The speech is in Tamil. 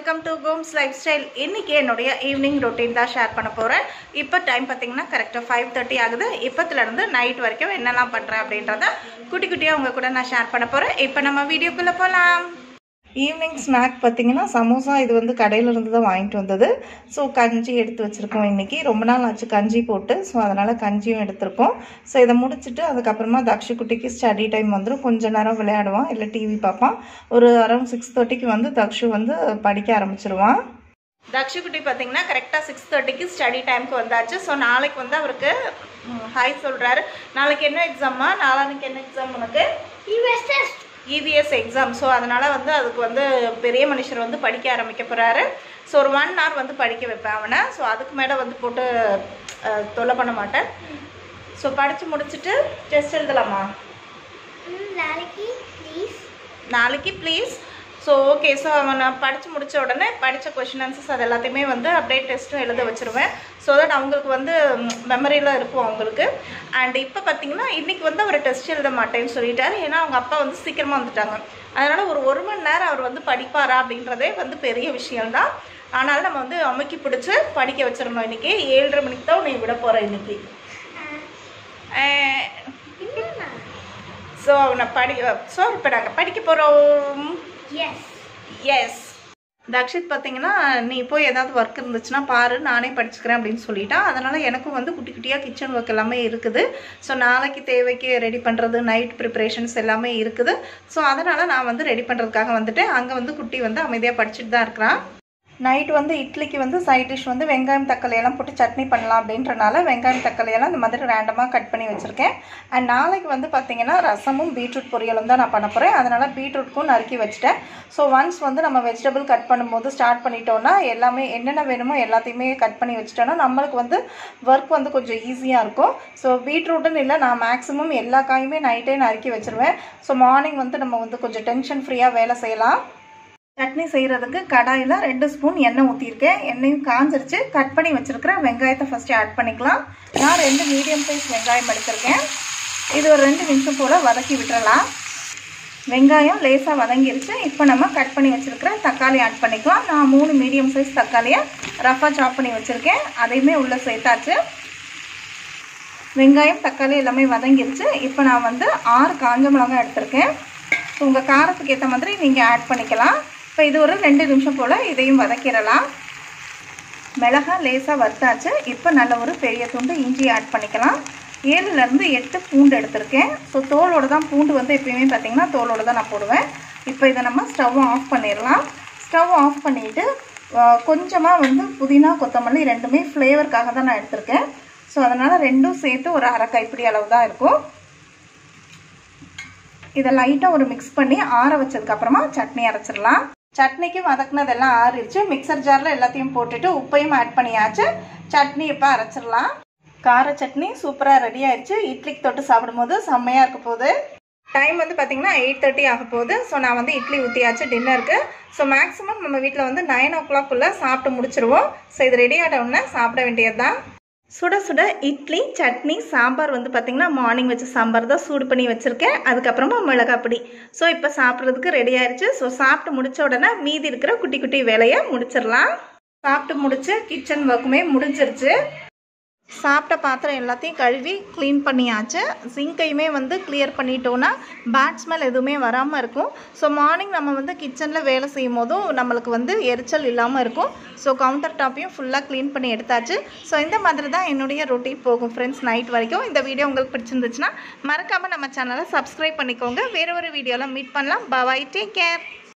welcome to Kom's lifestyle இன்றைக்கி என்னுடைய ஈவினிங் ரொட்டீன் தான் ஷேர் பண்ண போகிறேன் இப்போ டைம் பார்த்தீங்கன்னா கரெக்டாக ஃபைவ் தேர்ட்டி ஆகுது இப்போத்துலேருந்து நைட் வரைக்கும் என்னெல்லாம் பண்ணுறேன் அப்படின்றத குட்டி குட்டியாக உங்கள் கூட நான் ஷேர் பண்ண போகிறேன் இப்போ நம்ம வீடியோக்குள்ளே போகலாம் ஈவினிங் ஸ்நாக் பார்த்தீங்கன்னா சமோசா இது வந்து கடையில இருந்து தான் வாங்கிட்டு வந்தது ஸோ கஞ்சி எடுத்து வச்சுருக்கோம் இன்றைக்கி ரொம்ப நாள் ஆச்சு கஞ்சி போட்டு ஸோ அதனால் கஞ்சியும் எடுத்திருக்கோம் ஸோ இதை முடிச்சுட்டு அதுக்கப்புறமா தக்ஷ குட்டிக்கு ஸ்டடி டைம் வந்துடும் கொஞ்ச நேரம் விளையாடுவான் இல்லை டிவி பார்ப்பான் ஒரு அரௌண்ட் சிக்ஸ் தேர்ட்டிக்கு வந்து தக்ஷு வந்து படிக்க ஆரம்பிச்சிருவான் தக்ஷுக்குட்டி பார்த்தீங்கன்னா கரெக்டாக சிக்ஸ் தேர்ட்டிக்கு ஸ்டடி டைமுக்கு வந்தாச்சு ஸோ நாளைக்கு வந்து அவருக்கு ஹாய் சொல்கிறாரு நாளைக்கு என்ன எக்ஸாம்மா நாளானைக்கு என்ன எக்ஸாம் உனக்கு இவிஎஸ் எக்ஸாம் ஸோ அதனால் வந்து அதுக்கு வந்து பெரிய மனுஷர் வந்து படிக்க ஆரம்பிக்க போகிறாரு ஸோ ஒரு ஒன் ஹவர் வந்து படிக்க வைப்பேன் அவனை ஸோ அதுக்கு மேலே வந்து போட்டு அஹ், தொல்லை பண்ண மாட்டேன் ஸோ படித்து முடிச்சுட்டு டெஸ்ட் எழுதலாமா நாளைக்கு ப்ளீஸ் நாளைக்கு ப்ளீஸ் ஸோ ஓகே ஸோ அவன் நான் படித்து முடித்த உடனே படித்த கொஷின் ஆன்சர்ஸ் அது எல்லாத்தையுமே வந்து அப்படியே டெஸ்ட்டும் எழுத வச்சுருவேன் ஸோ தட் அவங்களுக்கு வந்து மெமரியில் இருக்கும் அவங்களுக்கு அண்ட் இப்போ பார்த்தீங்கன்னா இன்றைக்கி வந்து அவர் டெஸ்ட் எழுத மாட்டேன்னு சொல்லிட்டாரு ஏன்னா அவங்க அப்பா வந்து சீக்கிரமாக வந்துட்டாங்க அதனால் ஒரு ஒரு மணி நேரம் அவர் வந்து படிப்பாரா அப்படின்றதே வந்து பெரிய விஷயம்தான் ஆனால் நம்ம வந்து அமுக்கி பிடிச்சி படிக்க வச்சிடணும் இன்றைக்கி ஏழரை மணிக்கு தான் உன்னை விட போகிறேன் இன்றைக்கி என்னண்ணா ஸோ அவனை படி ஸோ இப்போ நாங்கள் படிக்க போகிறோம் எஸ் எஸ் தக்ஷித் பார்த்தீங்கன்னா நீ போய் ஏதாவது ஒர்க் இருந்துச்சுன்னா பாரு நானே படிச்சுக்கிறேன் அப்படின்னு சொல்லிட்டான் அதனால் எனக்கும் வந்து குட்டி குட்டியாக கிச்சன் ஒர்க் எல்லாமே இருக்குது ஸோ நாளைக்கு தேவைக்கு ரெடி பண்ணுறது நைட் ப்ரிப்பரேஷன்ஸ் எல்லாமே இருக்குது ஸோ அதனால் நான் வந்து ரெடி பண்ணுறதுக்காக வந்துட்டேன் அங்கே வந்து குட்டி வந்து அமைதியாக படிச்சுட்டு தான் இருக்கிறான் நைட் வந்து இட்லிக்கு வந்து சைட் டிஷ் வந்து வெங்காயம் தக்காளி எல்லாம் போட்டு சட்னி பண்ணலாம் அப்படின்றனால வெங்காயம் தக்காளி எல்லாம் இந்த மாதிரி ரேண்டமாக கட் பண்ணி வச்சுருக்கேன் அண்ட் நாளைக்கு வந்து பார்த்தீங்கன்னா ரசமும் பீட்ரூட் பொரியலும் தான் நான் பண்ண போகிறேன் அதனால் பீட்ரூட்க்கும் நறுக்கி வச்சுட்டேன் ஸோ ஒன்ஸ் வந்து நம்ம வெஜிடபிள் கட் பண்ணும்போது ஸ்டார்ட் பண்ணிட்டோம்னா எல்லாமே என்னென்ன வேணுமோ எல்லாத்தையுமே கட் பண்ணி வச்சுட்டோன்னா நம்மளுக்கு வந்து ஒர்க் வந்து கொஞ்சம் ஈஸியாக இருக்கும் ஸோ பீட்ரூட்டுன்னு இல்லை நான் மேக்ஸிமம் எல்லா காயுமே நைட்டே நறுக்கி வச்சுருவேன் ஸோ மார்னிங் வந்து நம்ம வந்து கொஞ்சம் டென்ஷன் ஃப்ரீயாக வேலை செய்யலாம் சட்னி செய்கிறதுக்கு கடாயில் ரெண்டு ஸ்பூன் எண்ணெய் ஊற்றிருக்கேன் எண்ணெயும் காஞ்சிருச்சு கட் பண்ணி வச்சுருக்கிற வெங்காயத்தை ஃபஸ்ட்டு ஆட் பண்ணிக்கலாம் நான் ரெண்டு மீடியம் சைஸ் வெங்காயம் எடுத்திருக்கேன் இது ஒரு ரெண்டு நிமிஷம் போல் வதக்கி விட்டுறலாம் வெங்காயம் லேசாக வதங்கிருச்சு இப்போ நம்ம கட் பண்ணி வச்சுருக்கிற தக்காளி ஆட் பண்ணிக்கலாம் நான் மூணு மீடியம் சைஸ் தக்காளியை ரஃபாக சாப் பண்ணி வச்சுருக்கேன் அதையுமே உள்ளே சேர்த்தாச்சு வெங்காயம் தக்காளி எல்லாமே வதங்கிருச்சு இப்போ நான் வந்து ஆறு காஞ்ச மிளகாய் எடுத்திருக்கேன் உங்கள் காரத்துக்கு ஏற்ற மாதிரி நீங்கள் ஆட் பண்ணிக்கலாம் இப்போ இது ஒரு ரெண்டு நிமிஷம் போல் இதையும் வதக்கிடலாம் மிளகாய் லேசாக வறுத்தாச்சு இப்போ நல்ல ஒரு பெரிய துண்டு இஞ்சி ஆட் பண்ணிக்கலாம் ஏழுலேருந்து எட்டு பூண்டு எடுத்திருக்கேன் ஸோ தோலோட தான் பூண்டு வந்து எப்பயுமே பார்த்தீங்கன்னா தோலோட தான் நான் போடுவேன் இப்போ இதை நம்ம ஸ்டவ் ஆஃப் பண்ணிடலாம் ஸ்டவ் ஆஃப் பண்ணிவிட்டு கொஞ்சமாக வந்து புதினா கொத்தமல்லி ரெண்டுமே ஃப்ளேவருக்காக தான் நான் எடுத்திருக்கேன் ஸோ அதனால் ரெண்டும் சேர்த்து ஒரு அரை கைப்பிடி அளவு தான் இருக்கும் இதை லைட்டாக ஒரு மிக்ஸ் பண்ணி ஆற வச்சதுக்கப்புறமா சட்னி அரைச்சிடலாம் சட்னிக்கு வதக்குனதெல்லாம் ஆறிடுச்சு மிக்சர் ஜாரில் எல்லாத்தையும் போட்டுட்டு உப்பையும் ஆட் பண்ணியாச்சு சட்னி இப்போ அரைச்சிடலாம் கார சட்னி சூப்பராக ரெடி ஆயிடுச்சு இட்லிக்கு தொட்டு சாப்பிடும்போது செம்மையாக இருக்க போகுது டைம் வந்து பார்த்தீங்கன்னா எயிட் தேர்ட்டி ஆக போகுது ஸோ நான் வந்து இட்லி ஊற்றியாச்சு டின்னருக்கு ஸோ மேக்ஸிமம் நம்ம வீட்டில் வந்து நைன் ஓ கிளாக்குள்ளே சாப்பிட்டு முடிச்சிருவோம் ஸோ இது ரெடி ஆகிட்டோன்னே சாப்பிட வேண்டியது தான் சுட சுட இட்லி சட்னி சாம்பார் வந்து பார்த்திங்கன்னா மார்னிங் வச்ச சாம்பார் தான் சூடு பண்ணி வச்சுருக்கேன் அதுக்கப்புறமா மிளகாய் பொடி ஸோ இப்போ சாப்பிட்றதுக்கு ரெடி ஆயிடுச்சு ஸோ சாப்பிட்டு முடிச்ச உடனே மீதி இருக்கிற குட்டி குட்டி வேலையை முடிச்சிடலாம் சாப்பிட்டு முடிச்சு கிச்சன் ஒர்க்குமே முடிஞ்சிருச்சு சாப்பிட்ட பாத்திரம் எல்லாத்தையும் கழுவி க்ளீன் பண்ணியாச்சு சிங்கையுமே வந்து கிளியர் பண்ணிட்டோன்னா பேட் ஸ்மெல் எதுவுமே வராமல் இருக்கும் ஸோ மார்னிங் நம்ம வந்து கிச்சனில் வேலை செய்யும் போதும் நம்மளுக்கு வந்து எரிச்சல் இல்லாமல் இருக்கும் ஸோ கவுண்டர் டாப்பையும் ஃபுல்லாக க்ளீன் பண்ணி எடுத்தாச்சு ஸோ இந்த மாதிரி தான் என்னுடைய ரொட்டீன் போகும் ஃப்ரெண்ட்ஸ் நைட் வரைக்கும் இந்த வீடியோ உங்களுக்கு பிடிச்சிருந்துச்சுன்னா மறக்காமல் நம்ம சேனலை சப்ஸ்கிரைப் பண்ணிக்கோங்க வேறு ஒரு வீடியோவில் மீட் பண்ணலாம் பாய் டேக் கேர்